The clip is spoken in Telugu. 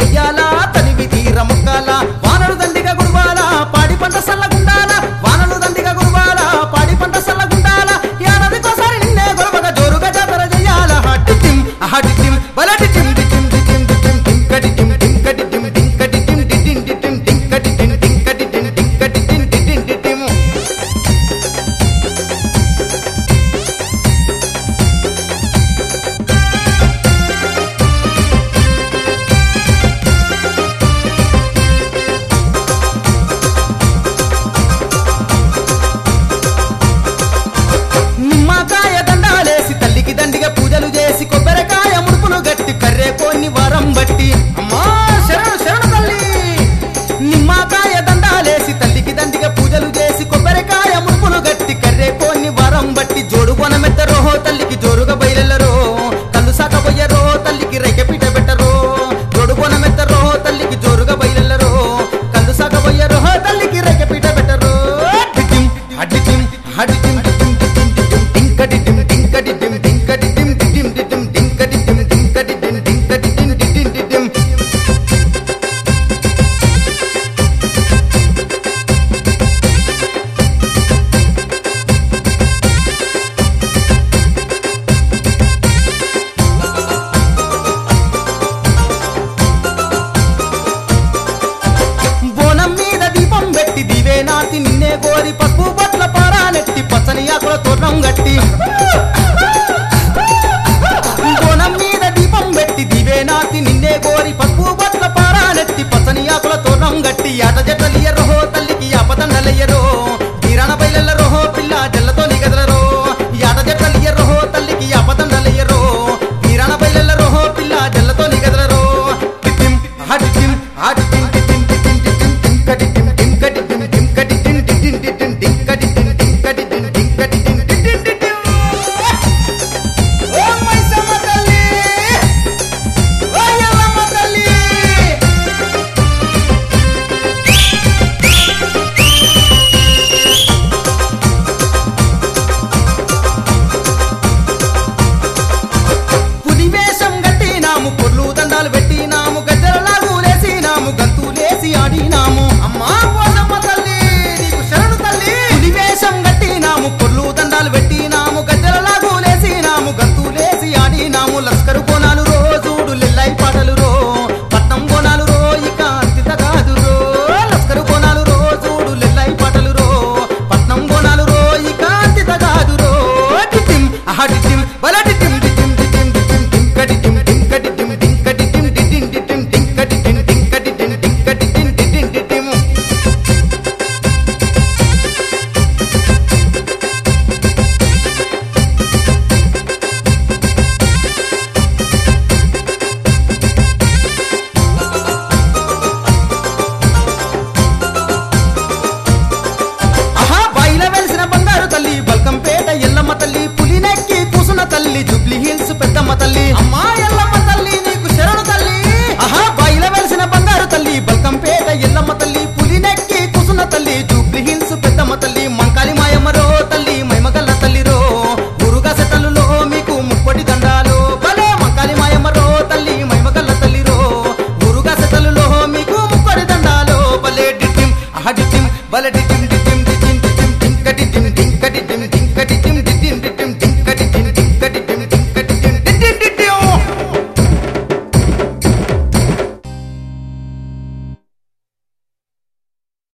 వెయ్యాల తనివి తీర మొక్కాల వానలు దండిగా గురువాల పాడి పంట సల్లగుండాల వానలు దండిగా గురువాల పాడి పంట సల్లగుండాల ఏడాదికోసారి నిన్నే గొడవగా జోరుగా జాతర చెయ్యాల హట్టి టిమ్ హట్టి టిమ్ బలటి టిమ్ డి టిమ్ డి టిమ్ డి టిమ్ టింకటి టిమ్ టింకటి టిమ్ టింకటి టిమ్ డి టిమ్ డి టిమ్ టింకటి టిమ్ టింకటి టిమ్ టింకటి టిమ్ డి టిమ్ డి టిమ్ నిమ్మకాయ దండాలేసి తల్లికి దండిగా పూజలు చేసి కొబ్బరికాయ ముడుపులు గట్టి కర్రే కొన్ని వరం బట్టి అమ్మా శరణు శరణు తల్లి నిమ్మకాయ దండాలేసి తల్లికి దండిగా పూజలు చేసి కొబ్బరికాయ ముడుపులు గట్టి కర్రే కొన్ని వరం బట్టి జోడు కొనమెత్తరో తల్లికి జోరుగా బయలెల్లరో కళ్ళు సాకపోయ్యరో తల్లికి రైకెపిట పెట్టరో జోడు కొనమెత్తరో తల్లికి జోరుగా బయలెల్లరో కళ్ళు సాకపోయ్యరో తల్లికి రైకెపిట పెట్టరో టిటిం హడిటిం హడిటిం టిటిం టిటిం టిటిం టింకటి టిం టింకటి టిం టింకటి టిం టిటిం టిటిం టింకటి టిం టింకటి టిం టింకటి టిం టిటిం టిటిం బోనం మీద దీపం పెట్టి దివే నాటి నిన్నే గోరి పసుపు బట్ల పారానెట్టి పచ్చని ఆకుల తోటం గట్టి బోనం మీద దీపం పెట్టి దివే నాటి నిన్నే గోరి పసుపు బట్ల పారానెట్టి పచ్చని ఆకుల తోటం గట్టి ఆట జట్టలియరో తల్లికి ఆపదండలయ్యరో తీరాన బయలెల్లరో పిల్ల జల్లతో నిగదలరో ఆట జట్టలియరో తల్లికి ఆపదండలయ్యరో తీరాన బయలెల్లరో పిల్ల జల్లతో నిగదలరో టిటిం హటిటిం హటిటిం టిటిం టిటిం టిటిం టింకటిటిం టింకటిటిం టింకటిటిం టిటిం టిటిం టింకటిటిం టింకటిటిం టింకటిటిం టిటిం టిటిం ఓ మైసమ్మ తల్లి ఓ ఎల్లమ్మ తల్లి పులివేషం గట్టినాము పొర్లు దండాలు పెట్టినాము గజ్జలలాగులేసినాము గంతులేసి ఆడినాము అమ్మా పోసమ్మ తల్లి నీకు శరణు తల్లి పులివేషం గట్టినాము పొర్లు దండాలు పెట్టినాము గజ్జలలాగులేసినాము గంతులేసి ఆడినాము లస్కరు కోనాలు రోజుడు లిల్లై పాటలు రో పట్నం కోనాలు రో ఇక అంతిత కాదు రో లస్కరు కోనాలు రోజుడు లిల్లై పాటలు రో పట్నం కోనాలు రో ఇక అంతిత కాదు రో టిటిం అహటిటిం బలటిటిం టిటిం టిటిం టిటిం టింకటిటిం టింకటిటిం టింకటిటిం టిటిం టిటిం టింకటిటిం టింకటిటిం టింకటిటిం టిటిం టిటిం ఆహా బయల వెలిసిన బంగారు తల్లి బల్కంపేట ఎల్లమ్మ తల్లి పులినెక్కి కూసున తల్లి జుబ్లీ హిల్స్ పెద్దమ్మ తల్లి అమ్మా ఎల్లమ్మ తల్లి నీకు శరణు తల్లి ఆహా బయల వెలిసిన బంగారు తల్లి బల్కంపేట ఎల్లమ్మ తల్లి పులినెక్కి కూసున తల్లి జుబ్లీ హిల్స్ పెద్దమ్మ తల్లి మంకాలి మాయమ్మరో తల్లి మైమగల్ల తల్లిరో గురుగా సెతలులో మీకు ముప్పటి దండాలు భలే మంకాలి మాయమ్మరో తల్లి మైమగల్ల తల్లిరో గురుగా సెతలులో మీకు ముప్పటి దండాలు భలే డిటిం అహ డిటిం బల డిటిం